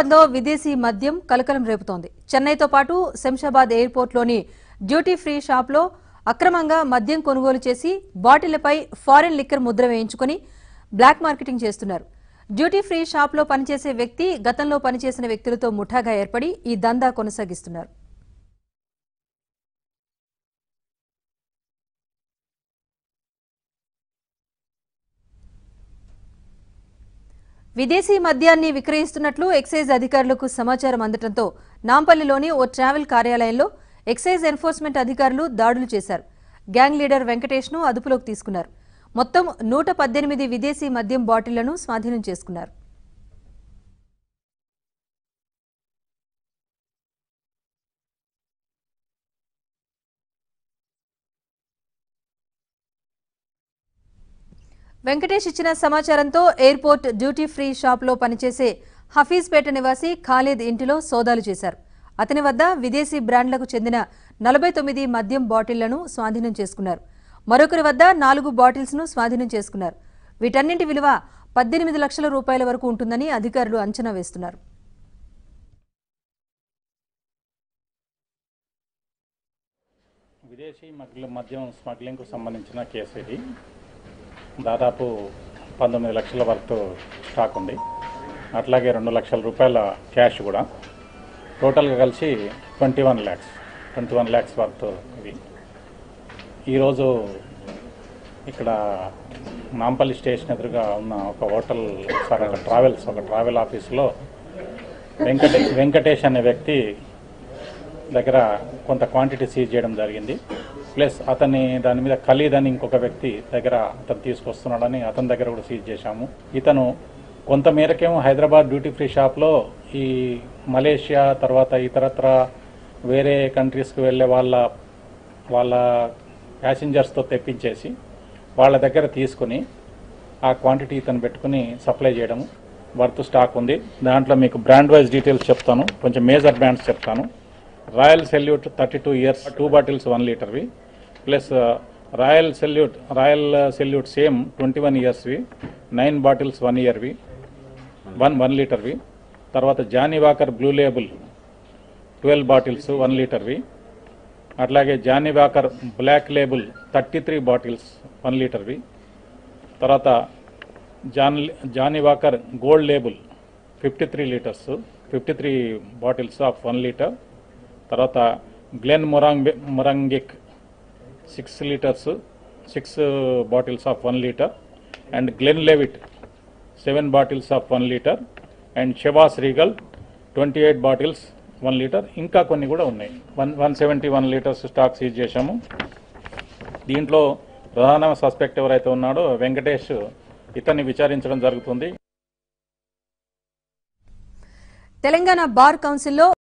ప్రాంతంలో విదేశీ మద్యం కలకలం రేపుతోంది చెన్నైతో పాటు శంషాబాద్ ఎయిర్పోర్ట్లోని డ్యూటీ ఫ్రీ షాప్లో అక్రమంగా మద్యం కొనుగోలు చేసి బాటిళ్లపై ఫారెన్ లిక్కర్ ముద్ర వేయించుకుని బ్లాక్ మార్కెటింగ్ చేస్తున్నారు డ్యూటీ ఫ్రీ షాప్లో పనిచేసే వ్యక్తి గతంలో పనిచేసిన వ్యక్తులతో ముఠాగా ఏర్పడి ఈ దందా కొనసాగిస్తున్నారు విదేశీ మద్యాన్ని విక్రయిస్తున్నట్లు ఎక్సైజ్ అధికారులకు సమాచారం అందడంతో నాంపల్లిలోని ఓ ట్రావెల్ కార్యాలయంలో ఎక్సైజ్ ఎన్ఫోర్స్మెంట్ అధికారులు దాడులు చేశారు గ్యాంగ్ లీడర్ వెంకటేష్ను అదుపులోకి తీసుకున్నారు మొత్తం నూట పద్దెనిమిది విదేశీ మద్యం బాటిళ్లను స్వాధీనం చేసుకున్నారు వెంకటేష్ ఇచ్చిన సమాచారంతో ఎయిర్పోర్ట్ డ్యూటీ ఫ్రీ షాప్లో పనిచేసే హఫీజ్పేట నివాసి ఖాళీద్ ఇంటిలో సోదాలు చేశారు అతని వద్ద విదేశీ బ్రాండ్లకు చెందిన నలభై తొమ్మిది మద్యం బాటిళ్లను స్వాధీనం చేసుకున్నారు మరొకరి వద్ద నాలుగు బాటిల్స్ ను స్వాధీనం చేసుకున్నారు వీటన్నింటి విలువ పద్దెనిమిది లక్షల రూపాయల వరకు ఉంటుందని అధికారులు అంచనా వేస్తున్నారు విదేశీ మగ్ల మద్యం స్మగ్లింగ్కు సంబంధించిన కేసు ఇది దాదాపు పంతొమ్మిది లక్షల వరకు స్టాక్ ఉంది అట్లాగే రెండు లక్షల రూపాయల క్యాష్ కూడా టోటల్గా కలిసి twenty one lakhs twenty one lakhs worth ఇది ఈరోజు ఇక్కడ నాంపల్లి స్టేషన్ ఎదురుగా ఉన్న ఒక హోటల్ సారీ ఒక ట్రావెల్స్ ఒక ట్రావెల్ ఆఫీస్లో వెంకటే వెంకటేష్ అనే వ్యక్తి దగ్గర కొంత క్వాంటిటీ సీజ్ చేయడం జరిగింది ప్లస్ అతన్ని దాని మీద ఖలీద్ అని ఇంకొక వ్యక్తి దగ్గర అతను తీసుకొస్తున్నాడని అతని దగ్గర కూడా సీజ్ చేశాము ఇతను కొంత మేరకేమో హైదరాబాద్ డ్యూటీ ఫ్రీ షాప్లో ఈ మలేషియా తర్వాత ఇతరత్ర వేరే కంట్రీస్కి వెళ్ళే వాళ్ళ వాళ్ళ ప్యాసింజర్స్తో తెప్పించేసి వాళ్ళ దగ్గర తీసుకుని ఆ క్వాంటిటీ ఇతను పెట్టుకుని సప్లై చేయడము వర్త్ స్టాక్ ఉంది దాంట్లో మీకు బ్రాండ్ వైజ్ డీటెయిల్స్ చెప్తాను కొంచెం మేజర్ బ్రాండ్స్ చెప్తాను Royal Salute thirty two years two bottles one లీటర్వి plus Royal Salute Royal Salute same twenty one ఇయర్స్వి నైన్ బాటిల్స్ వన్ ఇయర్వి వన్ వన్ లీటర్వి తర్వాత Johnnie Walker Blue Label twelve bottles one లీటర్వి అట్లాగే Johnnie Walker Black Label thirty three bottles one లీటర్వి తర్వాత John Johnnie Walker Gold Label fifty three litres fifty three bottles of one litre తర్వాత Glenmorangie మొరంగిక్ six litres six bottles of one litre and Glenlivet seven bottles of one litre and Chivas Regal twenty eight bottles one litre ఇంకా కొన్ని కూడా ఉన్నాయి one one seventy one litres stock seize చేశాము దీంట్లో ప్రధాన suspect ఎవరైతే ఉన్నాడో వెంకటేష్ ఇతన్ని విచారించడం జరుగుతుంది తెలంగాణ బార్ కౌన్సిల్లో